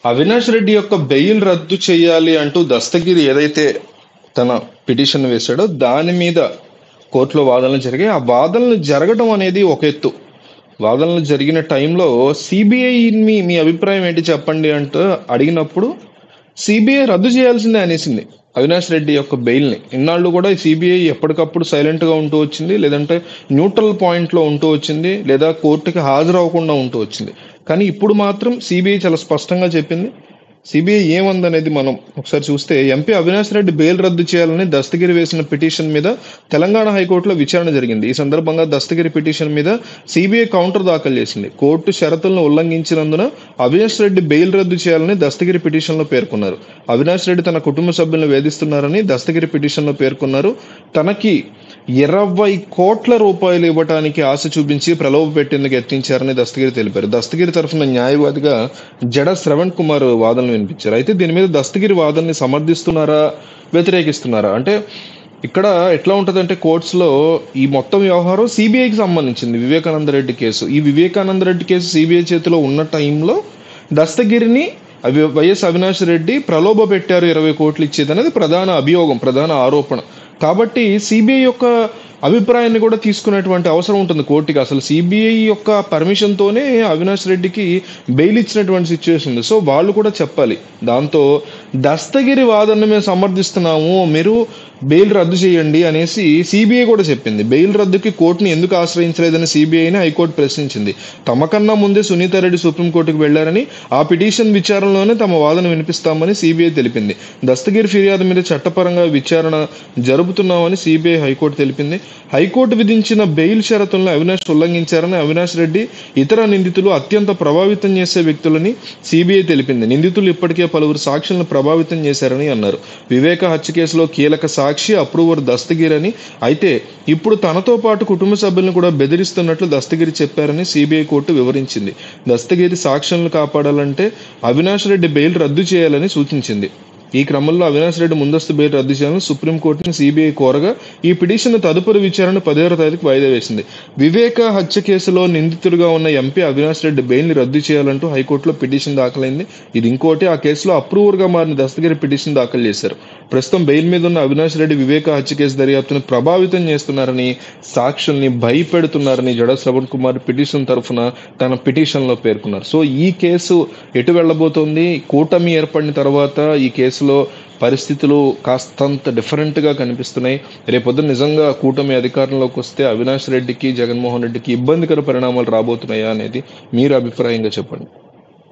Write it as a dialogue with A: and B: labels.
A: అవినాష్ రెడ్డి యొక్క బెయిల్ రద్దు చేయాలి అంటూ దస్తగిరి ఏదైతే తన పిటిషన్ వేశాడో దాని మీద కోర్టులో వాదనలు జరిగాయి ఆ వాదనలు జరగడం అనేది ఒక ఎత్తు వాదనలు జరిగిన టైంలో సిబిఐ మీ మీ అభిప్రాయం ఏంటి చెప్పండి అంటూ అడిగినప్పుడు సిబిఐ రద్దు చేయాల్సిందే అనేసింది అవినాష్ రెడ్డి యొక్క బెయిల్ని ఇన్నాళ్ళు కూడా సిబిఐ ఎప్పటికప్పుడు సైలెంట్గా ఉంటూ వచ్చింది లేదంటే న్యూట్రల్ పాయింట్లో ఉంటూ వచ్చింది లేదా కోర్టుకి హాజరవ్వకుండా ఉంటూ వచ్చింది కానీ ఇప్పుడు మాత్రం సిబిఐ చాలా స్పష్టంగా చెప్పింది సిబిఐ ఏమందనేది మనం ఒకసారి చూస్తే ఎంపీ అవినాష్ రెడ్డి బెయిల్ రద్దు చేయాలని దస్తగిరి వేసిన పిటిషన్ మీద తెలంగాణ హైకోర్టులో విచారణ జరిగింది ఈ సందర్భంగా దస్తగిరి పిటిషన్ మీద సిబిఐ కౌంటర్ దాఖలు చేసింది కోర్టు షరతులను ఉల్లంఘించినందున అవినాష్ రెడ్డి బెయిల్ రద్దు చేయాలని దస్తగిరి పిటిషన్లో పేర్కొన్నారు అవినాష్ రెడ్డి తన కుటుంబ సభ్యులను వేధిస్తున్నారని దస్తగిరి పిటిషన్లో పేర్కొన్నారు తనకి ఇరవై కోట్ల రూపాయలు ఇవ్వటానికి ఆశ చూపించి ప్రలోభ పెట్టేందుకు యత్నించారని దస్తగిరి తెలిపారు దస్తగిరి తరఫున న్యాయవాదిగా జడ శ్రవణ్ కుమార్ వాదనలు వినిపించారు అయితే దీని మీద దస్తగిరి వాదనని సమర్థిస్తున్నారా వ్యతిరేకిస్తున్నారా అంటే ఇక్కడ ఎట్లా ఉంటుందంటే కోర్ట్స్లో ఈ మొత్తం వ్యవహారం సిబిఐకి సంబంధించింది వివేకానంద రెడ్డి కేసు ఈ వివేకానంద రెడ్డి కేసు సిబిఐ చేతిలో ఉన్న టైంలో దస్తగిరిని అవి వైఎస్ అవినాష్ రెడ్డి ప్రలోభ పెట్టారు ఇరవై కోట్లు ఇచ్చేది అనేది ప్రధాన అభియోగం ప్రధాన ఆరోపణ కాబట్టి సిబిఐ యొక్క అభిప్రాయాన్ని కూడా తీసుకునేటువంటి అవసరం ఉంటుంది కోర్టుకి అసలు సిబిఐ యొక్క పర్మిషన్తోనే అవినాష్ రెడ్డికి బెయిల్ ఇచ్చినటువంటి సిచ్యువేషన్ ఉంది సో వాళ్ళు కూడా చెప్పాలి దాంతో దస్తగిరి వాదనను మేము సమర్థిస్తున్నాము మీరు బెయిల్ రద్దు చేయండి అనేసి సిబిఐ కూడా చెప్పింది బెయిల్ రద్దుకి కోర్టుని ఎందుకు ఆశ్రయించలేదని సిబిఐని హైకోర్టు ప్రశ్నించింది తమకన్నా ముందే సునీతారెడ్డి సుప్రీంకోర్టుకు వెళ్లారని ఆ పిటిషన్ విచారణలోనే తమ వాదన వినిపిస్తామని సిబిఐ తెలిపింది దస్తగిరి ఫిర్యాదు మీద చట్టపరంగా విచారణ జరుపుతున్నామని సిబిఐ హైకోర్టు తెలిపింది హైకోర్టు విధించిన బెయిల్ షరతులను అవినాష్ ఉల్లంఘించారని అవినాష్ రెడ్డి ఇతర నిందితులు అత్యంత ప్రభావితం చేసే వ్యక్తులని సిబిఐ తెలిపింది నిందితులు ఇప్పటికే పలువురు సాక్షులను ప్రభావితం చేశారని అన్నారు వివేక హత్య కేసులో కీలక సాక్షి అప్రూవర్ దస్తగిరి అని అయితే ఇప్పుడు తనతో పాటు కుటుంబ సభ్యులను కూడా బెదిరిస్తున్నట్లు దస్తగిరి చెప్పారని సిబిఐ కోర్టు వివరించింది దస్తగిరి సాక్ష్యాలను కాపాడాలంటే అవినాష్ రెడ్డి బెయిల్ రద్దు చేయాలని సూచించింది ఈ క్రమంలో అవినాష్ రెడ్డి ముందస్తు బెయిల్ రద్దు చేయాలని సుప్రీంకోర్టుని సిబిఐ కోరగా ఈ పిటిషన్ తదుపరి విచారణ పదిహేడో తారీఖు వాయిదా వేసింది వివేక హత్య కేసులో నిందితుడిగా ఉన్న ఎంపీ అవినాష్ రెడ్డి బెయిల్ని రద్దు చేయాలంటూ హైకోర్టులో పిటిషన్ దాఖలైంది ఇది ఇంకోటి ఆ కేసులో అప్రూవర్గా మారిన దస్తగిరి పిటిషన్ దాఖలు చేశారు ప్రస్తుతం బెయిల్ మీద ఉన్న అవినాష్ రెడ్డి వివేక హత్య కేసు దర్యాప్తును ప్రభావితం చేస్తున్నారని సాక్షుల్ని భయపెడుతున్నారని జడ శ్రవణ్ కుమార్ పిటిషన్ తరఫున తన పిటిషన్లో పేర్కొన్నారు సో ఈ కేసు ఎటు వెళ్ళబోతోంది కూటమి ఏర్పడిన తర్వాత ఈ కేసులో పరిస్థితులు కాస్తంత డిఫరెంట్గా కనిపిస్తున్నాయి రేపొద్దున నిజంగా కూటమి అధికారంలోకి వస్తే అవినాష్ రెడ్డికి జగన్మోహన్ రెడ్డికి ఇబ్బందికర పరిణామాలు రాబోతున్నాయా అనేది మీరు అభిప్రాయంగా చెప్పండి